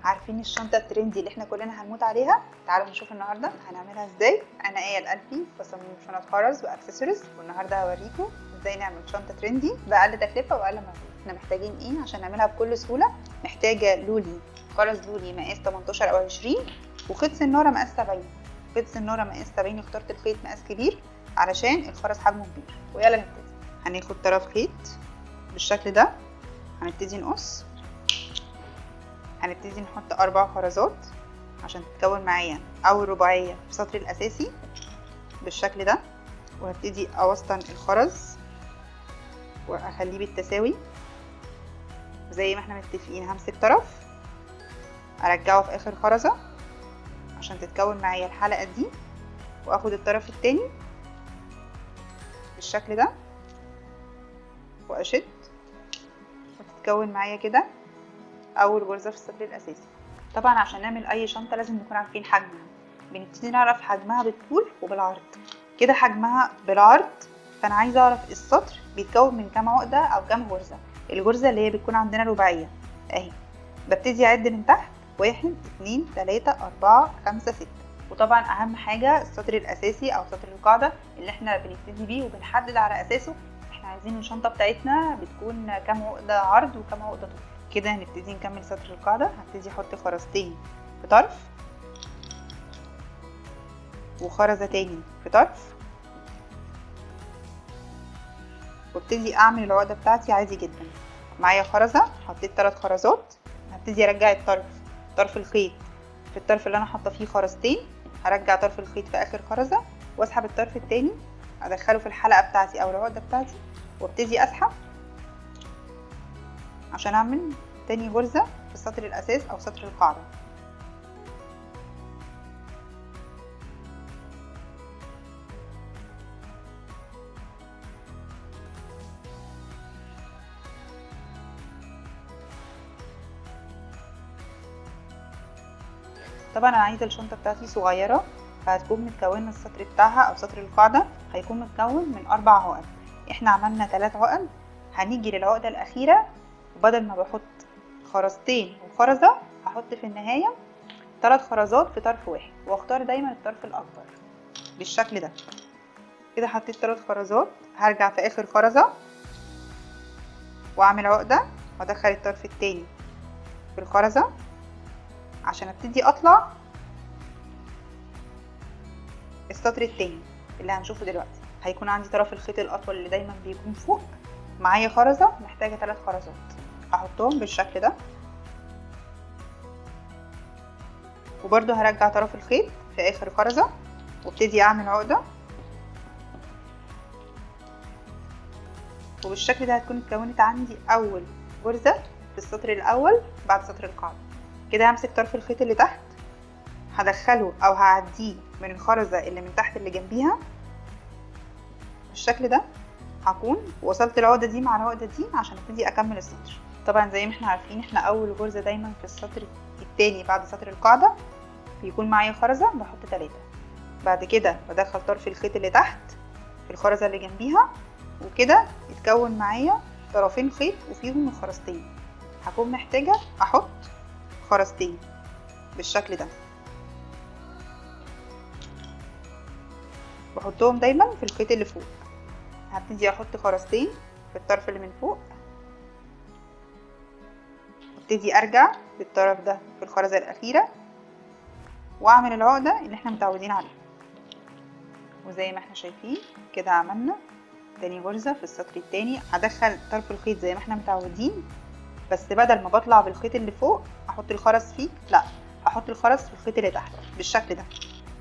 عارفين الشنطة الترندي اللي احنا كلنا هنموت عليها تعالوا نشوف النهاردة هنعملها ازاي انا ايه الالفي بصمم شنط خرز واكسسوارز والنهاردة هوريكم ازاي نعمل شنطة ترندي بأقل تكلفة وأقل مجهود احنا محتاجين ايه عشان نعملها بكل سهولة محتاجة لولي خرز لولي مقاس 18 او 20 وخيط سنارة مقاس 70 خيط سنارة مقاس 70 اخترت الخيط مقاس كبير علشان الخرز حجمه كبير ويلا نبتدي هناخد طرف خيط بالشكل ده هنبتدي نقص هنبتدي نحط اربع خرزات عشان تتكون معايا اول رباعيه في السطر الاساسي بالشكل ده وهبتدي اوسطن الخرز واخليه بالتساوي زي ما احنا متفقين همسك طرف ارجعه في اخر خرزه عشان تتكون معايا الحلقه دي واخد الطرف التاني بالشكل ده واشد وتتكون معايا كده اول غرزه في السطر الاساسي طبعا عشان نعمل اي شنطه لازم نكون عارفين حجمها بنبتدي نعرف حجمها بالطول وبالعرض كده حجمها بالعرض فانا عايزه اعرف السطر بيتكون من كام عقده او كام غرزه الغرزه اللي هي بتكون عندنا رباعيه اهي ببتدي اعد من تحت واحد اتنين تلاتة اربعة خمسة ستة وطبعا اهم حاجة السطر الاساسي او سطر القاعدة اللي احنا بنبتدي بيه وبنحدد على اساسه احنا عايزين الشنطة بتاعتنا بتكون كام عقدة عرض وكام عقدة طول كده هنبتدي نكمل سطر القاعدة هبتدي احط خرزتين في طرف وخرزة تاني في طرف وابتدي اعمل العقدة بتاعتي عادي جدا معايا خرزة حطيت ثلاث خرزات هبتدي ارجع الطرف طرف الخيط في الطرف اللي انا حاطه فيه خرزتين هرجع طرف الخيط في اخر خرزة واسحب الطرف التاني ادخله في الحلقة بتاعتي او العقدة بتاعتي وابتدي اسحب عشان اعمل تاني غرزة في سطر الاساس او سطر القاعدة طبعا انا عايزه الشنطه بتاعتي صغيره فهتكون متكونه السطر بتاعها او سطر القاعده هيكون متكون من اربع عقد احنا عملنا ثلاث عقد هنيجي للعقده الاخيره وبدل ما بحط خرزتين وخرزه هحط في النهايه ثلاث خرزات في طرف واحد واختار دايما الطرف الاكبر بالشكل ده كده حطيت ثلاث خرزات هرجع في اخر خرزه واعمل عقده وادخل الطرف التاني في الخرزه عشان ابتدي اطلع السطر التاني اللي هنشوفه دلوقتي هيكون عندي طرف الخيط الاطول اللي دايما بيكون فوق معايا خرزة محتاجة ثلاث خرزات احطهم بالشكل ده وبرده هرجع طرف الخيط في اخر خرزة وابتدي اعمل عقدة وبالشكل ده هتكون اتكونت عندي اول غرزة في السطر الاول بعد سطر القاعدة كده همسك طرف الخيط اللي تحت هدخله او هعديه من الخرزة اللي من تحت اللي جنبيها بالشكل ده هكون وصلت العقدة دي مع العقدة دي عشان ابتدي اكمل السطر طبعا زي ما احنا عارفين احنا اول غرزة دايما في السطر التاني بعد سطر القاعدة بيكون معايا خرزة بحط تلاتة بعد كده بدخل طرف الخيط اللي تحت في الخرزة اللي جنبيها وكده يتكون معايا طرفين خيط وفيهم الخرزتين هكون محتاجة احط خرزتين بالشكل ده بحطهم دايما في الخيط اللي فوق هبتدي احط خرزتين في الطرف اللي من فوق وابتدي ارجع بالطرف ده في الخرزة الاخيرة واعمل العقدة اللي احنا متعودين عليها وزي ما احنا شايفين كده عملنا تاني غرزة في السطر التاني هدخل طرف الخيط زي ما احنا متعودين بس بدل ما بطلع بالخيط اللي فوق احط الخرز فيه لا هحط الخرز في الخيط اللي تحت بالشكل ده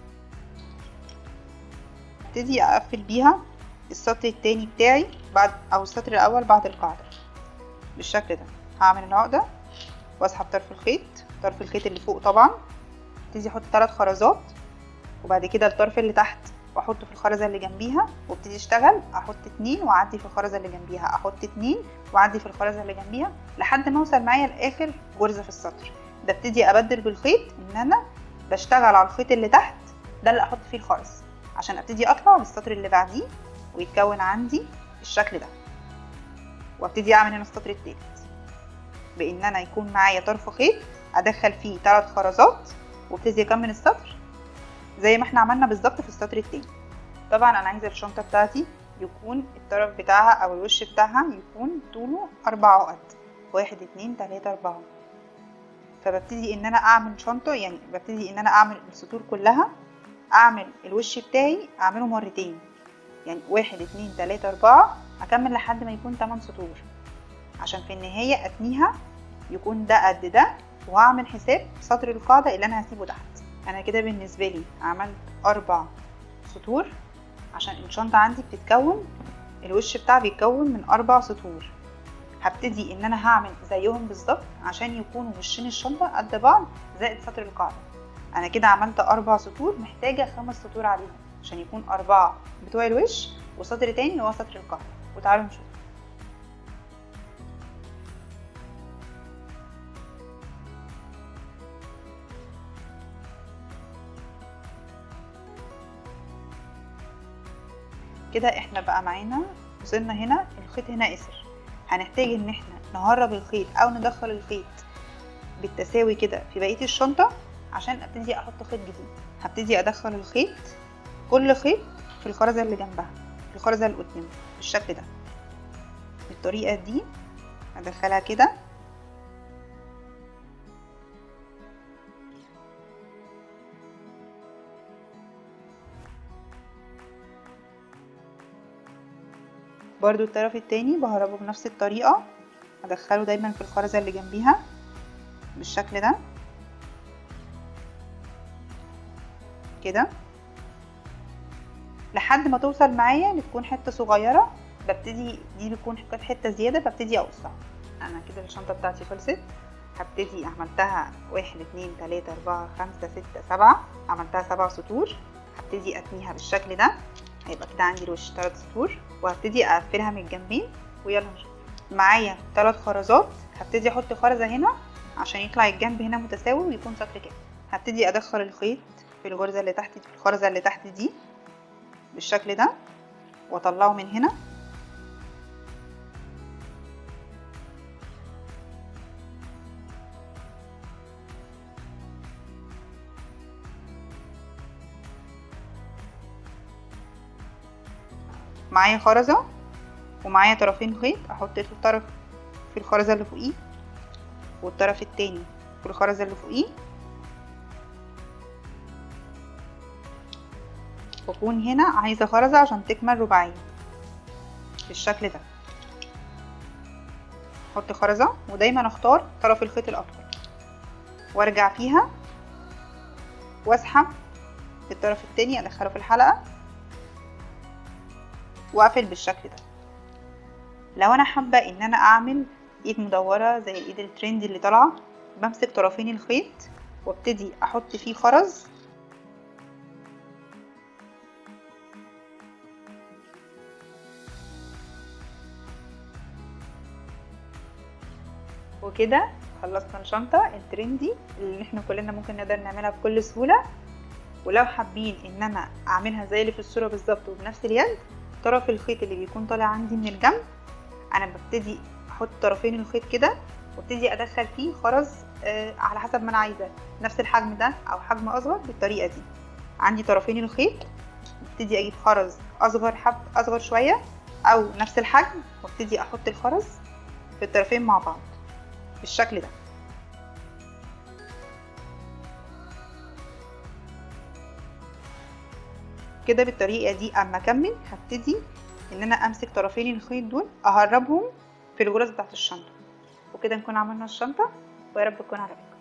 ابتدي اقفل بيها السطر التاني بتاعي بعد او السطر الاول بعد القاعدة بالشكل ده هعمل العقدة واسحب طرف الخيط طرف الخيط اللي فوق طبعا ابتدي احط ثلاث خرزات وبعد كده الطرف اللي تحت واحطه في الخرزة اللي جنبيها وابتدي اشتغل احط اتنين واعدي في الخرزة اللي جنبيها احط اتنين واعدي في الخرزة اللي جنبيها لحد ما اوصل معايا لاخر غرزة في السطر ده ابتدي ابدل بالخيط ان انا بشتغل على الخيط اللي تحت ده اللي احط فيه الخرز عشان ابتدي اطلع للسطر اللي بعديه ويتكون عندي الشكل ده وابتدي اعمل هنا السطر التالت بان انا يكون معايا طرف خيط ادخل فيه ثلاث خرزات وابتدي اكمل السطر زي ما احنا عملنا بالظبط في السطر التاني طبعا انا عايزه الشنطه بتاعتي يكون الطرف بتاعها او الوش بتاعها يكون طوله اربع عقد واحد اتنين تلاتة اربعة فببتدي ان انا اعمل شنطه يعني ببتدي ان انا اعمل السطور كلها اعمل الوش بتاعي اعمله مرتين يعني واحد اتنين تلاتة اربعة اكمل لحد ما يكون تمن سطور عشان في النهاية اتنيها يكون ده قد ده وهعمل حساب سطر القاعدة اللي انا هسيبه تحت انا كده بالنسبة لي عملت اربع سطور عشان الشنطة عندي بتتكون الوش بتاعها بيتكون من اربع سطور هبتدي ان انا هعمل زيهم بالظبط عشان يكونوا وشين الشنطة قد بعض زائد سطر القاعدة انا كده عملت اربع سطور محتاجة خمس سطور عليهم عشان يكون اربعة بتوع الوش وسطر تاني اللي هو سطر القاعدة وتعالوا نشوف كده احنا بقى معانا وصلنا هنا الخيط هنا قصر هنحتاج ان احنا نهرب الخيط او ندخل الخيط بالتساوي كده في بقية الشنطة عشان ابتدي احط خيط جديد هبتدي ادخل الخيط كل خيط في الخرزة اللي جنبها في الخرزة اللي قدام بالشكل ده بالطريقة دي ادخلها كده برضو الطرف التاني بهربه بنفس الطريقة ادخله دايما في الخرزة اللي جنبيها بالشكل ده كده لحد ما توصل معايا بتكون حته صغيره ببتدي دي بتكون كانت حته زياده ببتدي اقصها انا كده الشنطه بتاعتي خلصت هبتدي عملتها واحد اتنين تلاتة اربعة خمسة ستة سبعة عملتها سبع سطور هبتدي اتنيها بالشكل ده هيبقى كده عندي الوش تلات سطور وهبتدي اقفلها من الجنبين ويلا نشوف معايا تلات خرزات هبتدي احط خرزة هنا عشان يطلع الجنب هنا متساوي ويكون سطر كده هبتدي ادخل الخيط في الغرزة اللي تحت في الخرزة اللي تحت دي بالشكل ده واطلعه من هنا معايا خرزة ومعايا طرفين خيط احط الطرف في الخرزة اللي فوقيه والطرف التاني في الخرزة اللي فوقيه واكون هنا عايزة خرزة عشان تكمل رباعية بالشكل ده احط خرزة ودايما اختار طرف الخيط الاطول وارجع فيها واسحب الطرف التاني ادخله في الحلقة واقفل بالشكل ده لو انا حابة ان انا اعمل ايد مدورة زي الايد الترندي اللي طالعة بمسك طرفين الخيط وابتدي احط فيه خرز وكده خلصنا الشنطة الترندي اللي احنا كلنا ممكن نقدر نعملها بكل سهولة ولو حابين ان انا اعملها زي اللي في الصورة بالظبط وبنفس اليد طرف الخيط اللي بيكون طالع عندي من الجنب انا ببتدي احط طرفين الخيط كده وابتدي ادخل فيه خرز آه على حسب ما انا عايزة نفس الحجم ده او حجم اصغر بالطريقة دي عندي طرفين الخيط ببتدي اجيب خرز اصغر حب اصغر شوية او نفس الحجم وابتدي احط الخرز في الطرفين مع بعض بالشكل ده كده بالطريقة دي اما اكمل هبتدي ان انا امسك طرفين الخيط دول اهربهم في الغرز بتاعت الشنطة وكده نكون عملنا الشنطة ويا رب تكون عجبتكم